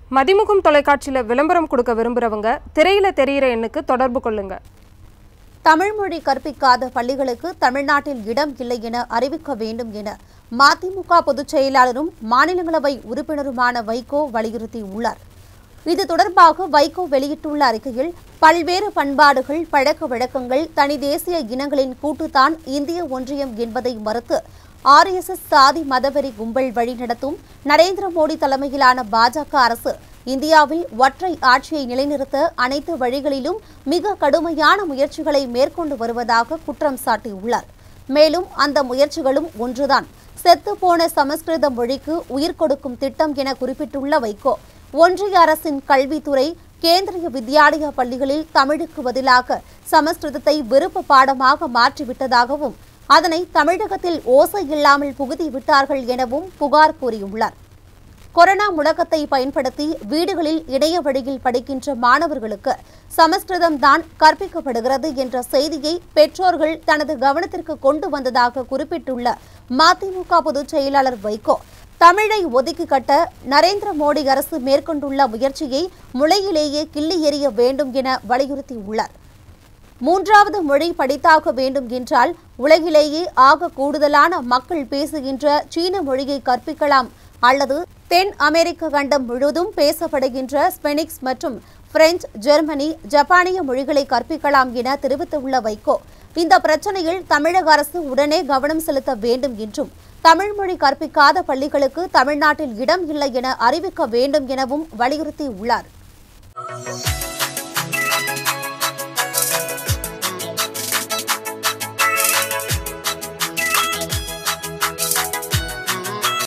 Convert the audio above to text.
மதிமுகம் தொலைக்காட்சியில் விளம்பரம் கொடுக்க விரும்புகிறவங்க திரையில தெரியிற எண்ணுக்கு தொடர்பு கொள்ளுங்க தமிழ் மொழி கற்பிக்காத பள்ளிகளுக்கு தமிழ்நாட்டில் இடம் இல்லை என அறிவிக்க வேண்டும் என மதிமுக பொதுச் செயலாளரும் மாநிலங்களவை உறுப்பினருமான வைகோ வலியுறுத்தியுள்ளார் இது தொடர்பாக வைகோ வெளியிட்டுள்ள அறிக்கையில் பல்வேறு பண்பாடுகள் பழக்க வழக்கங்கள் தனி தேசிய இனங்களின் கூட்டுத்தான் இந்திய ஒன்றியம் என்பதை மறுத்து ஆர்எஸ்எஸ் சாதி மதவெறி கும்பல் வழிநடத்தும் நரேந்திர மோடி தலைமையிலான பாஜக அரசு இந்தியாவில் ஒற்றை ஆட்சியை நிலைநிறுத்த அனைத்து வழிகளிலும் மிக கடுமையான முயற்சிகளை மேற்கொண்டு வருவதாக குற்றம் சாட்டியுள்ளார் மேலும் அந்த முயற்சிகளும் ஒன்றுதான் செத்துப்போன சமஸ்கிருத மொழிக்கு உயிர் கொடுக்கும் திட்டம் என குறிப்பிட்டுள்ள வைகோ ஒன்றிய அரசின் கல்வித்துறை கேந்திரிய வித்யாலயா பள்ளிகளில் தமிழுக்கு பதிலாக சமஸ்கிருதத்தை விருப்ப பாடமாக மாற்றிவிட்டதாகவும் அதனை தமிழகத்தில் ஓசை இல்லாமல் புகுத்தி விட்டார்கள் எனவும் புகார் கூறியுள்ளார் கொரோனா முடக்கத்தை பயன்படுத்தி வீடுகளில் இணைய வழியில் படிக்கின்ற மாணவர்களுக்கு சமஸ்கிருதம் தான் கற்பிக்கப்படுகிறது என்ற செய்தியை பெற்றோர்கள் தனது கவனத்திற்கு கொண்டு வந்ததாக குறிப்பிட்டுள்ள மதிமுக பொதுச் செயலாளர் வைகோ தமிழை ஒதுக்கி கட்ட நரேந்திர மோடி அரசு மேற்கொண்டுள்ள முயற்சியை முளையிலேயே கிள்ளி எறிய வேண்டும் என வலியுறுத்தியுள்ளார் மூன்றாவது மொழி படித்தாக வேண்டும் என்றால் உலகிலேயே ஆக கூடுதலான மக்கள் பேசுகின்ற சீன மொழியை கற்பிக்கலாம் அல்லது தென் அமெரிக்க கண்டம் முழுவதும் பேசப்படுகின்ற ஸ்பெனிக்ஸ் மற்றும் பிரெஞ்சு ஜெர்மனி ஜப்பானிய மொழிகளை கற்பிக்கலாம் என தெரிவித்துள்ள வைகோ இந்த பிரச்சனையில் தமிழக அரசு உடனே கவனம் செலுத்த வேண்டும் என்றும் தமிழ் மொழி கற்பிக்காத பள்ளிகளுக்கு தமிழ்நாட்டில் இடம் இல்லை என அறிவிக்க வேண்டும் எனவும் வலியுறுத்தியுள்ளார்